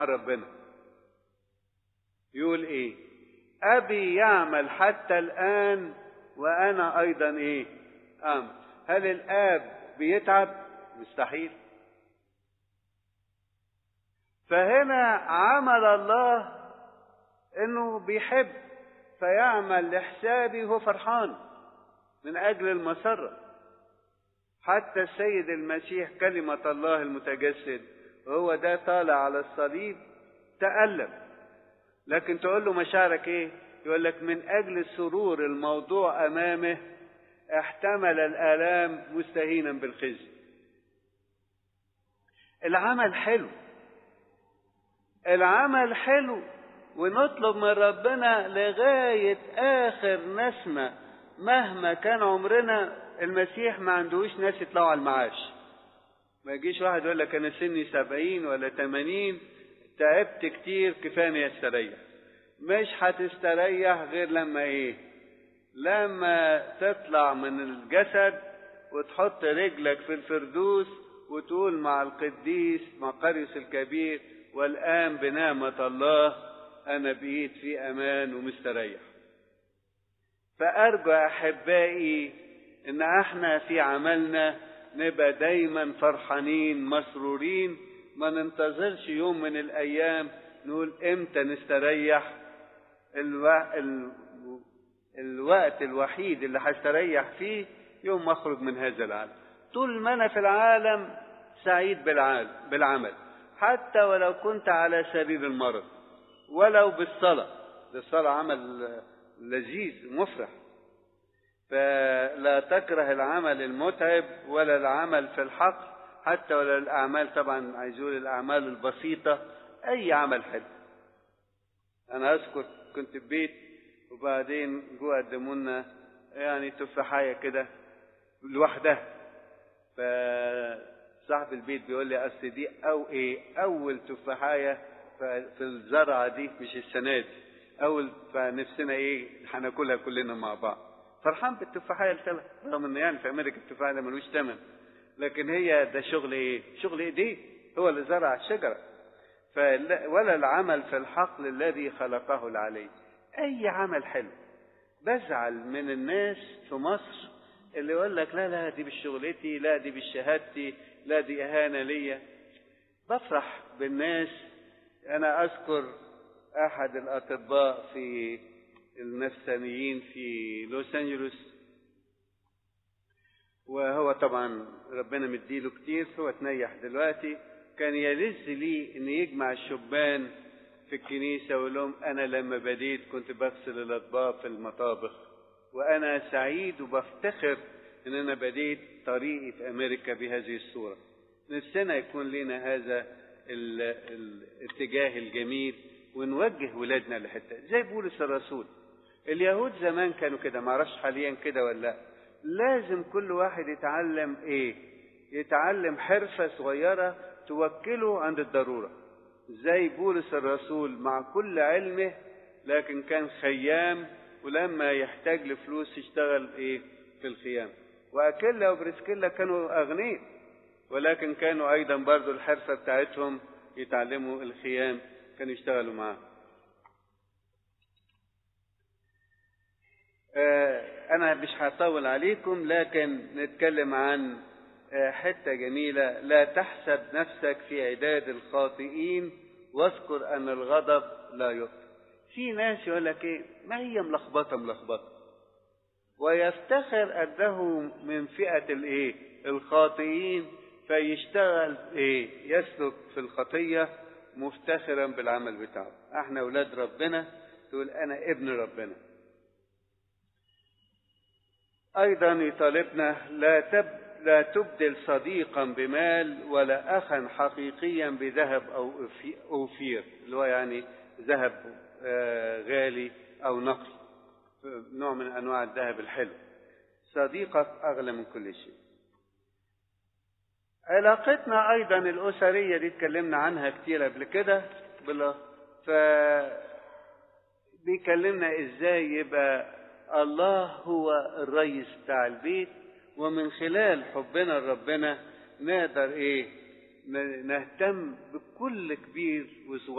ربنا يقول ايه ابي يعمل حتى الان وانا ايضا ايه اعمل هل الاب بيتعب مستحيل فهنا عمل الله انه بيحب فيعمل لحسابي وهو فرحان من اجل المسره حتى السيد المسيح كلمه الله المتجسد وهو ده طالع على الصليب تألم لكن تقول له مشاعرك ايه يقول لك من اجل السرور الموضوع امامه احتمل الالام مستهينا بالخزي العمل حلو العمل حلو ونطلب من ربنا لغاية آخر نسمة مهما كان عمرنا المسيح ما عندهوش ناس يطلعوا على المعاش ما يجيش واحد يقول لك أنا سني سبعين ولا تمانين تعبت كتير كفاية استريح مش هتستريح غير لما ايه لما تطلع من الجسد وتحط رجلك في الفردوس وتقول مع القديس مقريس الكبير والآن بنعمة الله أنا بقيت في أمان ومستريح فأرجو أحبائي إن احنا في عملنا نبقى دايما فرحانين مسرورين ما ننتظرش يوم من الأيام نقول إمتى نستريح الو... ال... الوقت الوحيد اللي هستريح فيه يوم ما أخرج من هذا العالم طول ما أنا في العالم سعيد بالعالم بالعمل حتى ولو كنت على سبيل المرض ولو بالصلاة الصلاة عمل لذيذ مفرح فلا تكره العمل المتعب ولا العمل في الحقل حتى ولا الأعمال طبعا عايز يقول الأعمال البسيطة أي عمل حلو أنا أذكر كنت في بيت وبعدين جوا قدموا لنا يعني تفاحية كده لوحدها فصاحب البيت بيقول لي أصل دي أو إيه أول تفاحية في الزرعة دي مش السنة دي أول فنفسنا إيه هناكلها كلنا مع بعض فرحان بالتفاحية الثلاث رغم إن يعني في أمريكا التفاحة ده ملوش ثمن لكن هي ده شغل إيه؟ شغل إيديه هو اللي زرع الشجرة فلا ولا العمل في الحقل الذي خلقه العلي أي عمل حلو بزعل من الناس في مصر اللي يقول لك لا لا دي بشغلتي لا دي بشهادتي لا دي إهانة ليا بفرح بالناس أنا أذكر أحد الأطباء في النفسانيين في لوس أنجلوس وهو طبعا ربنا مديله كتير هو تنيح دلوقتي كان يلذ لي ان يجمع الشبان في الكنيسة ويقول لهم أنا لما بديت كنت بغسل الأطباق في المطابخ وأنا سعيد وبفتخر إن أنا بديت طريقي في أمريكا بهذه الصورة نفسنا يكون لنا هذا ال... الاتجاه الجميل ونوجه ولادنا لحتة زي بولس الرسول اليهود زمان كانوا كده معرفش حاليا كده ولا لا لازم كل واحد يتعلم ايه يتعلم حرفة صغيرة توكله عند الضرورة زي بولس الرسول مع كل علمه لكن كان خيام ولما يحتاج لفلوس يشتغل ايه في الخيام واكيلا وبرسكيلا كانوا اغنياء ولكن كانوا ايضا برضو الحرفة بتاعتهم يتعلموا الخيام كانوا يشتغلوا معاه أنا مش هطول عليكم لكن نتكلم عن حتة جميلة لا تحسب نفسك في عداد الخاطئين واذكر أن الغضب لا يطفئ في ناس يقول لك إيه ما هي ملخبطة ملخبطة ويفتخر أنه من فئة الإيه الخاطئين فيشتغل إيه يسلك في الخطية مفتخرا بالعمل بتاعه احنا أولاد ربنا تقول أنا ابن ربنا أيضا يطالبنا لا تب لا تبدل صديقا بمال ولا أخا حقيقيا بذهب أو أوفير اللي هو يعني ذهب غالي أو نقي نوع من أنواع الذهب الحلو صديقك أغلى من كل شيء علاقتنا أيضا الأسرية دي اتكلمنا عنها كتير قبل كده بلا ف بيكلمنا ازاي يبقى الله هو الرئيس بتاع البيت ومن خلال حبنا لربنا نقدر ايه ن- نهتم بكل كبير وصغير